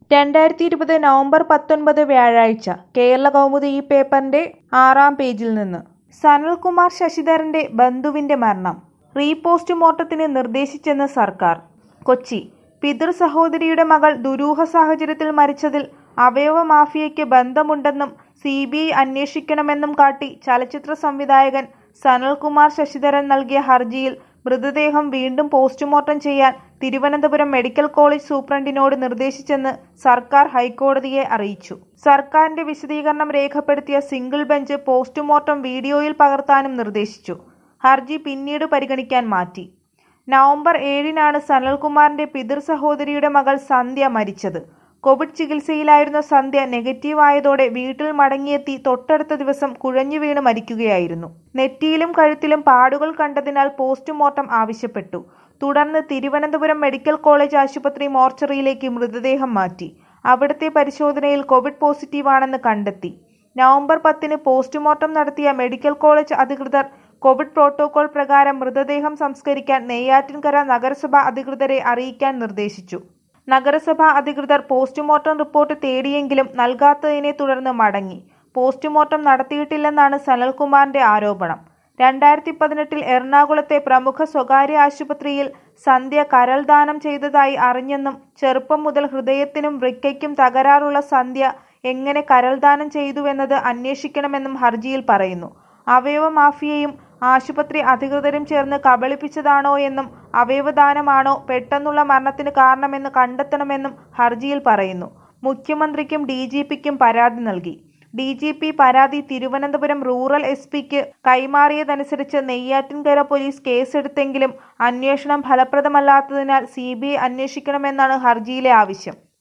രണ്ടായിരത്തി ഇരുപത് നവംബർ പത്തൊൻപത് വ്യാഴാഴ്ച കേരള കൗമുദി ഈ പേപ്പറിന്റെ ആറാം പേജിൽ നിന്ന് സനൽകുമാർ ശശിധരന്റെ ബന്ധുവിന്റെ മരണം റീപോസ്റ്റ്മോർട്ടത്തിന് നിർദ്ദേശിച്ചെന്ന് സർക്കാർ കൊച്ചി പിതൃ സഹോദരിയുടെ മകൾ ദുരൂഹ സാഹചര്യത്തിൽ മരിച്ചതിൽ അവയവ മാഫിയയ്ക്ക് ബന്ധമുണ്ടെന്നും സി ബി ഐ അന്വേഷിക്കണമെന്നും കാട്ടി ചലച്ചിത്ര സംവിധായകൻ സനൽകുമാർ ശശിധരൻ നൽകിയ ഹർജിയിൽ മൃതദേഹം വീണ്ടും പോസ്റ്റ്മോർട്ടം ചെയ്യാൻ തിരുവനന്തപുരം മെഡിക്കൽ കോളേജ് സൂപ്രണ്ടിനോട് നിർദ്ദേശിച്ചെന്ന് സർക്കാർ ഹൈക്കോടതിയെ അറിയിച്ചു സർക്കാരിന്റെ വിശദീകരണം രേഖപ്പെടുത്തിയ സിംഗിൾ ബെഞ്ച് പോസ്റ്റ്മോർട്ടം വീഡിയോയിൽ പകർത്താനും നിർദ്ദേശിച്ചു ഹർജി പിന്നീട് പരിഗണിക്കാൻ മാറ്റി നവംബർ ഏഴിനാണ് സനൽകുമാറിന്റെ പിതൃ സഹോദരിയുടെ മകൾ സന്ധ്യ മരിച്ചത് കോവിഡ് ചികിത്സയിലായിരുന്ന സന്ധ്യ നെഗറ്റീവ് ആയതോടെ വീട്ടിൽ മടങ്ങിയെത്തി തൊട്ടടുത്ത ദിവസം കുഴഞ്ഞു വീണ് മരിക്കുകയായിരുന്നു നെറ്റിയിലും കഴുത്തിലും പാടുകൾ കണ്ടതിനാൽ പോസ്റ്റ്മോർട്ടം ആവശ്യപ്പെട്ടു തുടർന്ന് തിരുവനന്തപുരം മെഡിക്കൽ കോളേജ് ആശുപത്രി മോർച്ചറിയിലേക്ക് മൃതദേഹം മാറ്റി അവിടുത്തെ പരിശോധനയിൽ കോവിഡ് പോസിറ്റീവാണെന്ന് കണ്ടെത്തി നവംബർ പത്തിന് പോസ്റ്റ്മോർട്ടം നടത്തിയ മെഡിക്കൽ കോളേജ് അധികൃതർ കോവിഡ് പ്രോട്ടോകോൾ പ്രകാരം മൃതദേഹം സംസ്കരിക്കാൻ നെയ്യാറ്റിൻകര നഗരസഭ അധികൃതരെ അറിയിക്കാൻ നിർദ്ദേശിച്ചു നഗരസഭാ അധികൃതർ പോസ്റ്റ്മോർട്ടം റിപ്പോർട്ട് തേടിയെങ്കിലും നൽകാത്തതിനെ തുടർന്ന് മടങ്ങി പോസ്റ്റ്മോർട്ടം നടത്തിയിട്ടില്ലെന്നാണ് സനൽകുമാറിന്റെ ആരോപണം രണ്ടായിരത്തി പതിനെട്ടിൽ എറണാകുളത്തെ പ്രമുഖ സ്വകാര്യ ആശുപത്രിയിൽ സന്ധ്യ കരൾ ദാനം ചെയ്തതായി അറിഞ്ഞെന്നും ചെറുപ്പം മുതൽ ഹൃദയത്തിനും വൃക്കയ്ക്കും തകരാറുള്ള സന്ധ്യ എങ്ങനെ കരൾ ദാനം ചെയ്തുവെന്നത് അന്വേഷിക്കണമെന്നും ഹർജിയിൽ പറയുന്നു അവയവ മാഫിയയും ആശുപത്രി അധികൃതരും ചേർന്ന് കബളിപ്പിച്ചതാണോ എന്നും അവയവദാനമാണോ പെട്ടെന്നുള്ള മരണത്തിന് കാരണമെന്ന് കണ്ടെത്തണമെന്നും ഹർജിയിൽ പറയുന്നു മുഖ്യമന്ത്രിക്കും ഡി ജി പിക്കും പരാതി നൽകി ഡി ജി പി പരാതി തിരുവനന്തപുരം റൂറൽ എസ് പിക്ക് കൈമാറിയതനുസരിച്ച് നെയ്യാറ്റിൻകര പോലീസ് കേസെടുത്തെങ്കിലും അന്വേഷണം ഫലപ്രദമല്ലാത്തതിനാൽ സി ബി ഐ അന്വേഷിക്കണമെന്നാണ് ഹർജിയിലെ ആവശ്യം